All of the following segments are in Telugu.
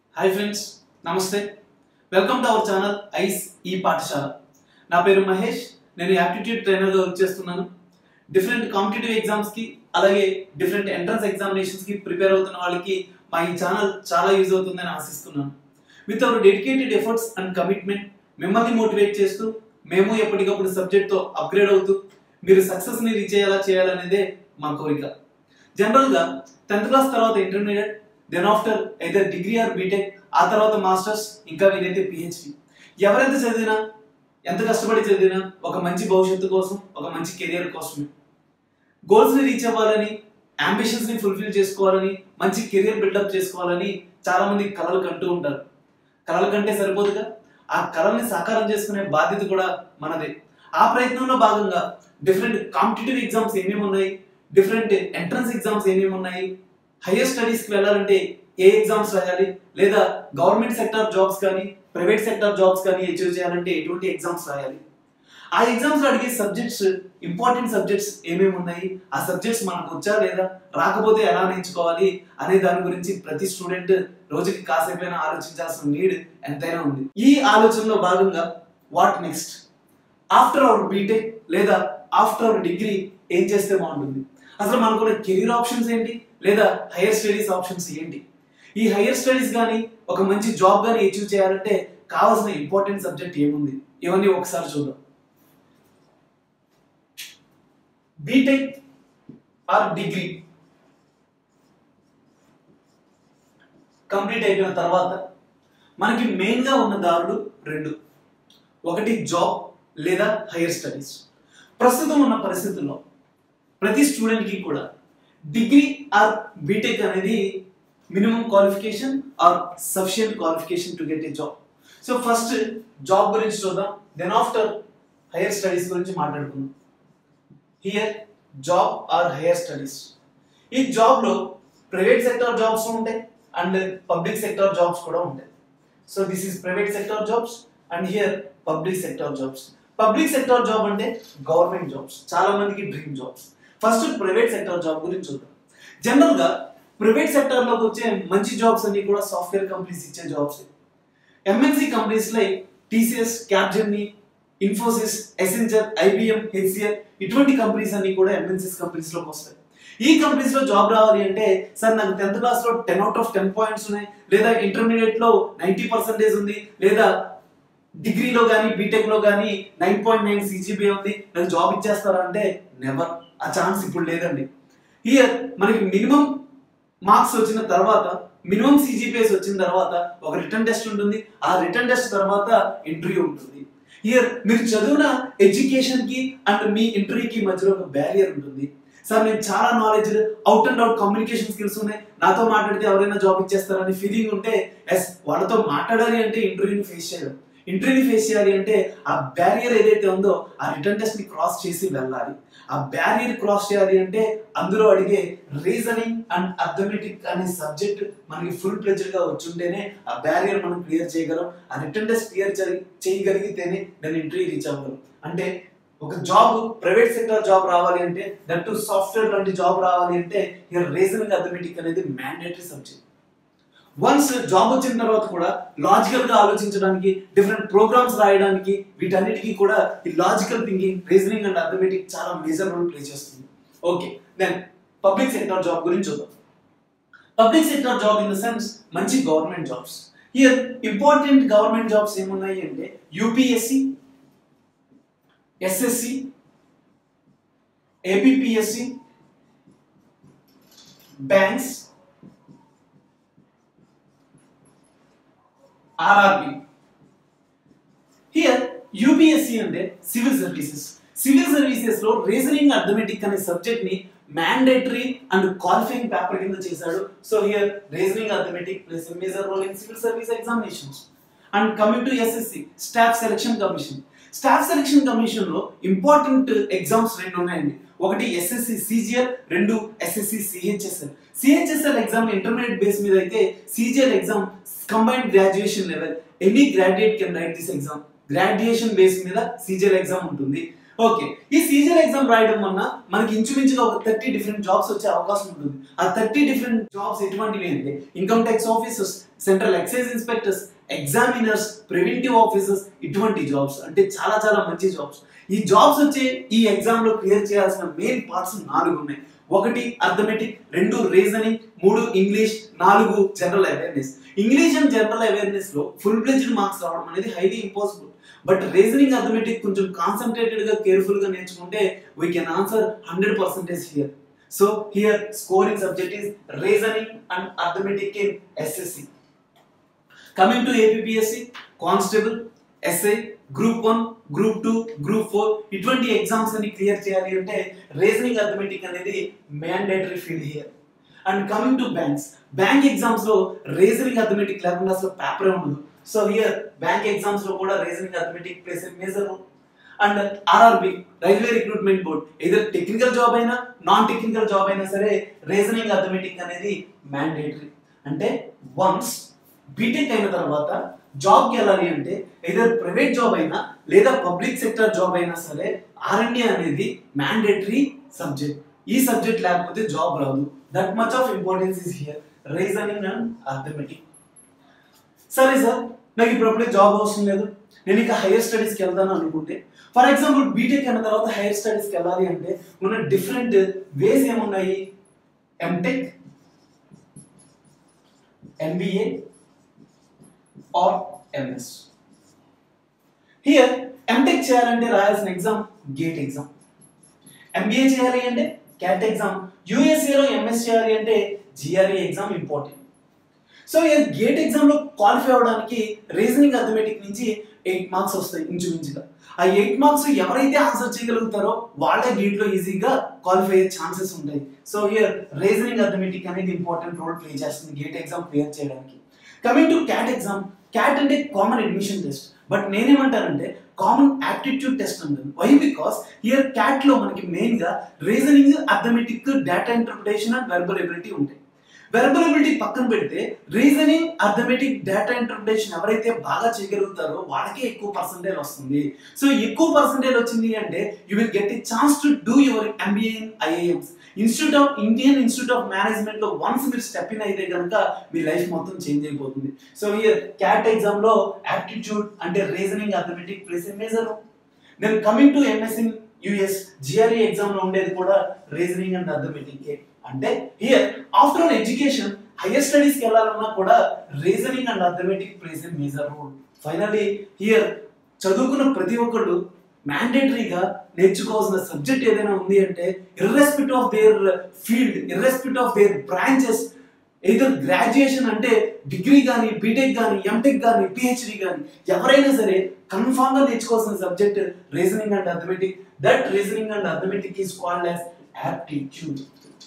హాయ్ ఫ్రెండ్స్ నమస్తే వెల్కమ్ టు అవర్ ఛానల్ ఐస్ ఈ పాఠశాల నా పేరు మహేష్ నేను యాప్టిట్యూడ్ ట్రైనర్గా వర్క్ చేస్తున్నాను డిఫరెంట్ కాంపిటేటివ్ ఎగ్జామ్స్కి అలాగే డిఫరెంట్ ఎంట్రన్స్ ఎగ్జామినేషన్స్కి ప్రిపేర్ అవుతున్న వాళ్ళకి మా ఈ ఛానల్ చాలా యూజ్ అవుతుందని ఆశిస్తున్నాను with our dedicated efforts and commitment మిమ్మల్ని మోటివేట్ చేస్తూ మేము ఎప్పటికప్పుడు సబ్జెక్ట్తో అప్గ్రేడ్ అవుతూ మీరు సక్సెస్ని రీచ్ అయ్యేలా చేయాలనేదే మా కోరిక జనరల్గా టెన్త్ క్లాస్ తర్వాత ఇంటర్మీడియట్ దెన్ ఆఫ్టర్ అయితే డిగ్రీ ఆర్ బీటెక్ ఆ తర్వాత మాస్టర్స్ ఇంకా వీలైతే పిహెచ్డి ఎవరెంత చదివినా ఎంత కష్టపడి చదివినా ఒక మంచి భవిష్యత్తు కోసం ఒక మంచి కెరియర్ కోసమే గోల్స్ని రీచ్ అవ్వాలని అంబిషన్స్ని ఫుల్ఫిల్ చేసుకోవాలని మంచి కెరియర్ బిల్డప్ చేసుకోవాలని చాలా మంది కలలు కంటూ ఉంటారు కలల కంటే సరిపోదుగా ఆ కళల్ని సాకారం చేసుకునే బాధ్యత కూడా మనదే ఆ ప్రయత్నంలో భాగంగా డిఫరెంట్ కాంపిటేటివ్ ఎగ్జామ్స్ ఏమేమి ఉన్నాయి డిఫరెంట్ ఎంట్రన్స్ ఎగ్జామ్స్ ఏమేమి ఉన్నాయి హైయర్ స్టడీస్కి వెళ్ళాలంటే ఏ ఎగ్జామ్స్ రాయాలి లేదా గవర్నమెంట్ సెక్టర్ జాబ్స్ కానీ ప్రైవేట్ సెక్టర్ జాబ్స్ కానీ అచీవ్ చేయాలంటే ఎటువంటి ఎగ్జామ్స్ రాయాలి ఆ ఎగ్జామ్స్ అడిగే సబ్జెక్ట్స్ ఇంపార్టెంట్ సబ్జెక్ట్స్ ఏమేమి ఉన్నాయి ఆ సబ్జెక్ట్స్ మనకు వచ్చా లేదా రాకపోతే ఎలా నేర్చుకోవాలి అనే దాని గురించి ప్రతి స్టూడెంట్ రోజుకి కాసేపైనా ఆలోచించాల్సిన నీడ్ ఎంతైనా ఉంది ఈ ఆలోచనలో భాగంగా what next after our BTech లేదా ఆఫ్టర్ అవర్ డిగ్రీ ఏం చేస్తే బాగుంటుంది అసలు మనకున్న కెరీర్ ఆప్షన్స్ ఏంటి లేదా హైయర్ స్టడీస్ ఆప్షన్స్ ఏంటి ఈ హైయర్ స్టడీస్ కానీ ఒక మంచి జాబ్ కానీ అచీవ్ చేయాలంటే కావాల్సిన ఇంపార్టెంట్ సబ్జెక్ట్ ఏముంది ఇవన్నీ ఒకసారి చూద్దాం బీటెక్ ఆర్ డిగ్రీ కంప్లీట్ అయిపోయిన తర్వాత మనకి మెయిన్గా ఉన్న దారులు రెండు ఒకటి జాబ్ లేదా హైయర్ స్టడీస్ ప్రస్తుతం ఉన్న పరిస్థితుల్లో ప్రతి స్టూడెంట్కి కూడా డిగ్రీ ఆర్ బీటెక్ అనేది minimum qualification or sufficient qualification to get a job so first job గురించి చూద్దాం దెన్ ఆఫ్టర్ హైయర్ స్టడీస్ గురించి మాట్లాడుకుందాం here job or higher studies ఈ జాబ్లో ప్రైవేట్ సెక్టర్ జాబ్స్ ఉంటాయి అండ్ పబ్లిక్ సెక్టర్ జాబ్స్ కూడా ఉంటాయి so this is private sector jobs and here public sector jobs public sector job అంటే గవర్నమెంట్ జాబ్స్ చాలా మందికి dream jobs first private sector job గురించి చూద్దాం జనరల్ గా ప్రైవేట్ సెక్టర్ లోకి వచ్చే మంచి జాబ్స్ అన్ని కూడా సాఫ్ట్వేర్ కంపెనీస్ ఇచ్చే jobs MNC companies like TCS Capgemini Infosys Accenture IBM HCL ఇటువంటి కంపెనీస్ అన్ని కూడా ఎంఎన్సిస్ కంపెనీస్ లోకి వస్తాయి ఈ కంపెనీస్ లో జాబ్ రావాలి అంటే సార్ నాకు టెన్త్ క్లాస్ లో ten out of ten points ఉన్నాయి లేదా ఇంటర్మీడియట్ లో నైన్టీ పర్సెంటేజ్ ఉంది లేదా డిగ్రీలో కానీ బీటెక్ లో కానీ నైన్ పాయింట్ నైన్ సిజిబిఏ ఉంది నాకు జాబ్ ఇచ్చేస్తారా అంటే నెవర్ ఆ ఛాన్స్ ఇప్పుడు లేదండి హియర్ మనకి మినిమం మార్క్స్ వచ్చిన తర్వాత మినిమం సిజిపిఎస్ వచ్చిన తర్వాత ఒక రిటర్న్ టెస్ట్ ఉంటుంది ఆ రిటర్న్ టెస్ట్ తర్వాత ఇంటర్వ్యూ ఉంటుంది హియర్ మీరు చదివిన ఎడ్యుకేషన్ కి అండ్ మీ ఇంటర్వ్యూకి మధ్యలో ఒక బ్యారియర్ ఉంటుంది సార్ నేను చాలా knowledge out and out communication skills ఉన్నాయి నాతో మాట్లాడితే ఎవరైనా జాబ్ ఇచ్చేస్తారని ఫీలింగ్ ఉంటే ఎస్ వాళ్ళతో మాట్లాడాలి అంటే ఇంటర్వ్యూని ఫేస్ చేయడం ఇంటర్వ్యూ ఫేస్ చేయాలి అంటే ఆ బ్యారియర్ ఏదైతే ఉందో ఆ రిటర్న్ టెస్ట్ ని క్రాస్ చేసి వెళ్ళాలి ఆ బ్యారియర్ క్రాస్ చేయాలి అంటే అందులో అడిగే రీజనింగ్ అండ్ అథమెటిక్ అనే సబ్జెక్ట్ మనకి ఫుల్ ప్లెజర్ గా వచ్చుంటేనే ఆ బ్యారియర్ మనం క్లియర్ చేయగలం ఆ రిటర్న్ టెస్ట్ క్లియర్ చేయగలిగితేనే నేను ఇంటర్వ్యూ రీచ్ అవ్వగలం అంటే ఒక జాబ్ ప్రైవేట్ సెక్టర్ జాబ్ రావాలి అంటే దట్ సాఫ్ట్వేర్ లాంటి జాబ్ రావాలి అంటే ఇక రీజనింగ్ అథమెటిక్ అనేది మ్యాండేటరీ సబ్జెక్ట్ వన్స్ జాబ్ వచ్చిన తర్వాత కూడా లాజికల్ గా ఆలోచించడానికి డిఫరెంట్ ప్రోగ్రామ్స్ రాయడానికి వీటన్నిటికీ కూడా ఈ logical thinking reasoning and arithmetic చాలా మేజర్ రోల్ ప్లే చేస్తుంది okay then public sector job గురించి చూద్దాం public sector job in the sense మంచి government jobs here important government jobs ఏమున్నాయి అంటే UPSC SSC APPSC banks RRB here UPSC అంటే సివిల్ సర్వీసెస్ సివిల్ సర్వీసెస్ లో రీజనింగ్ అథమెటిక్ అనే సబ్జెక్ట్ ని మ్యాండేటరీ అండ్ క్వాలిఫైయింగ్ పేపర్ కింద చేశాడు so here reasoning arithmetic plays major role in civil service examinations and coming to SSC staff selection commission staff selection commission లో ఇంపార్టెంట్ ఎగ్జామ్స్ రెండు ఉన్నాయండి ఒకటి ఎస్ఎస్సి సిజిఎల్ రెండు SSC CHSL CHSL exam intermediate base మీద అయితే CGL exam combined graduation level any graduate can write this exam graduation base మీద సిజిఎల్ ఎగ్జామ్ ఉంటుంది ఓకే ఈ సీజన్ ఎగ్జామ్ రాయడం వలన మనకి ఇంచుమించుగా ఒక థర్టీ డిఫరెంట్ జాబ్స్ వచ్చే అవకాశం ఉంటుంది ఆ థర్టీ డిఫరెంట్ జాబ్స్ ఎటువంటివి అంటే income tax officers central excise inspectors examiners preventive officers ఇటువంటి జాబ్స్ అంటే చాలా చాలా మంచి జాబ్స్ ఈ జాబ్స్ వచ్చే ఈ ఎగ్జామ్ లో క్లియర్ చేయాల్సిన మెయిన్ పార్ట్స్ నాలుగు ఉన్నాయి ఒకటి అర్థమెటిక్ రెండు రీజనింగ్ మూడు ఇంగ్లీష్ నాలుగు general awareness English and general awareness లో ఫుల్ ప్లెజ్డ్ మార్క్స్ రావడం అనేది highly impossible but reasoning arithmetic కొంచెం కాన్సన్ట్రేటెడ్ గా కేర్ఫుల్ గా నేర్చుకుంటే we can answer hundred percentage here so here scoring subject is reasoning and arithmetic in SSC coming to APSC constable SI group one group two group four ఇటువంటి ఎగ్జామ్స్ అన్ని క్లియర్ చేయాలి అంటే రీజనింగ్ అథమెటిక్ అనేది mandatory field here and coming to banks bank exams లో రీజనింగ్ అథమెటిక్ లేకుండా అసలు పేపరే ఉండదు సో హియర్ బ్యాంక్ ఎగ్జామ్స్ లో కూడా reasoning arithmetic plays major role and RRB railway recruitment board ఏదో టెక్నికల్ జాబ్ అయినా నాన్ టెక్నికల్ జాబ్ అయినా సరే రీజనింగ్ అథమెటిక్ అనేది మ్యాండేటరీ అంటే వన్స్ బీటెక్ అయిన తర్వాత జాబ్కి వెళ్ళాలి అంటే ఏదర్ ప్రైవేట్ జాబ్ అయినా లేదా పబ్లిక్ సెక్టర్ జాబ్ అయినా సరే ఆర్ఎన్ఏ అనేది మ్యాండేటరీ సబ్జెక్ట్ ఈ సబ్జెక్ట్ లేకపోతే జాబ్ రాదు that much of importance is here reasoning and arithmetic సరే సార్ నాకు ఇప్పుడప్పుడే జాబ్ అవసరం లేదు నేను ఇంకా హైయర్ స్టడీస్కి వెళ్తాను అనుకుంటే ఫర్ ఎగ్జాంపుల్ బీటెక్ అయిన తర్వాత హైయర్ స్టడీస్కి వెళ్ళాలి అంటే ఉన్న డిఫరెంట్ వేస్ ఏమున్నాయి MTech MBA or MS here MTech చేయాలంటే రాయాల్సిన ఎగ్జామ్ గేట్ ఎగ్జామ్ ఎంబీఏ చేయాలి అంటే క్యాట్ ఎగ్జామ్ యూఎస్ఏలో ఎంఎస్ చేయాలి అంటే జిఆర్ఈ ఎగ్జామ్ ఇంపార్టెంట్ సో ఈ గేట్ ఎగ్జామ్ లో క్వాలిఫై అవ్వడానికి రీజనింగ్ అథమెటిక్ నుంచి ఎయిట్ మార్క్స్ వస్తాయి ఇంచుమించుగా ఆ ఎయిట్ మార్క్స్ ఎవరైతే ఆన్సర్ చేయగలుగుతారో వాళ్ళే గేట్ లో ఈజీగా క్వాలిఫై అయ్యే ఛాన్సెస్ ఉంటాయి సో హియర్ రీజనింగ్ అథమెటిక్ అనేది ఇంపార్టెంట్ రోల్ ప్లే చేస్తుంది గేట్ ఎగ్జామ్ క్లియర్ చేయడానికి coming to cat exam CAT అంటే కామన్ అడ్మిషన్ టెస్ట్ బట్ నేనేమంటానంటే కామన్ యాప్టిట్యూడ్ టెస్ట్ అంటాను వై బికాస్ హియర్ క్యాట్ లో మనకి మెయిన్ గా reasoning arithmetic data interpretation and verbal ability ఉంటాయి వెర్బల్ ఎబిలిటీ పక్కన పెడితే రీజనింగ్ అథమెటిక్ డేటా ఇంటర్ప్రిటేషన్ ఎవరైతే బాగా చేయగలుగుతారో వాళ్ళకే ఎక్కువ పర్సంటేజ్ వస్తుంది సో ఎక్కువ పర్సంటేజ్ వచ్చింది అంటే you will get a chance to do your MBA in IIMs institute of Indian Institute of Management లో వన్స్ మీరు స్టెప్ ఇన్ అయితే కనుక మీ లైఫ్ మొత్తం చేంజ్ అయిపోతుంది సో ఈ క్యాట్ ఎగ్జామ్ లో యాప్టిట్యూడ్ అంటే reasoning arithmetic plays a major నేను coming to MS in US GRE exam లో ఉండేది కూడా రీజనింగ్ అండ్ అథమెటిక్ అంటే here after all education higher studies కి వెళ్ళాలన్నా కూడా reasoning and arithmetic plays a major role finally here చదువుకున్న ప్రతి ఒక్కళ్ళు మ్యాండేటరీగా నేర్చుకోవాల్సిన సబ్జెక్ట్ ఏదైనా ఉంది అంటే irrespective of their field irrespective of their branches ఏదో గ్రాడ్యుయేషన్ అంటే డిగ్రీ కానీ బీటెక్ కానీ ఎంటెక్ కానీ పిహెచ్డి కానీ ఎవరైనా సరే కన్ఫామ్ గా నేర్చుకోవాల్సిన subject reasoning and arithmetic that reasoning and arithmetic is called as aptitude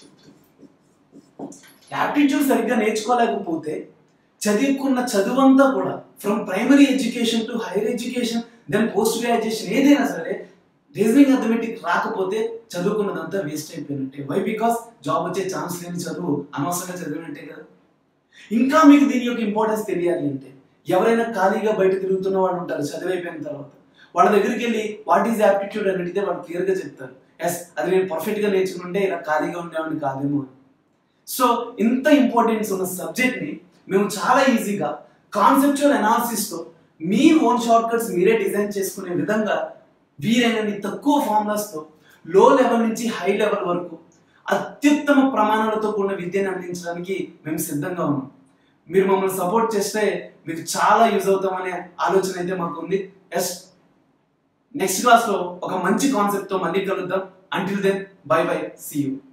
aptitude సరిగ్గా నేర్చుకోలేకపోతే చదువుకున్న చదువంతా కూడా from primary education to higher education then post graduation ఏదైనా సరే రీజనింగ్ అథమెటిక్ రాకపోతే చదువుకున్నదంతా వేస్ట్ అయిపోయినట్టే వై బికాస్ జాబ్ వచ్చే ఛాన్స్ లేని చదువు అనవసరంగా చదివినట్టే కదా ఇంకా మీకు దీని యొక్క ఇంపార్టెన్స్ తెలియాలి అంటే ఎవరైనా ఖాళీగా బయట తిరుగుతున్న వాళ్ళు ఉంటారు చదివైపోయిన తర్వాత వాళ్ళ దగ్గరికి వెళ్ళి వాట్ ఈజ్ యాప్టిట్యూడ్ అని అడిగితే వాళ్ళు క్లియర్గా చెప్తారు ఎస్ అది నేను పర్ఫెక్ట్గా నేర్చుకుంటే ఇలా ఖాళీగా ఉండేవాడిని కాదేమో అని సో ఇంత ఇంపార్టెన్స్ ఉన్న సబ్జెక్ట్ని మేము చాలా ఈజీగా కాన్సెప్చువల్ అనాలిసిస్తో మీ ఓన్ షార్ట్ కట్స్ మీరే డిజైన్ చేసుకునే విధంగా వీలైనన్ని తక్కువ ఫార్ములాస్తో లో లెవెల్ నుంచి హై లెవెల్ వరకు అత్యుత్తమ ప్రమాణాలతో కూడిన విద్యను అందించడానికి మేము సిద్ధంగా ఉన్నాం మీరు మమ్మల్ని సపోర్ట్ చేస్తే మీకు చాలా యూజ్ అవుతామనే ఆలోచన అయితే మాకు ఉంది ఎస్ నెక్స్ట్ క్లాస్లో ఒక మంచి కాన్సెప్ట్తో మళ్ళీ కలుద్దాం until then bye bye see you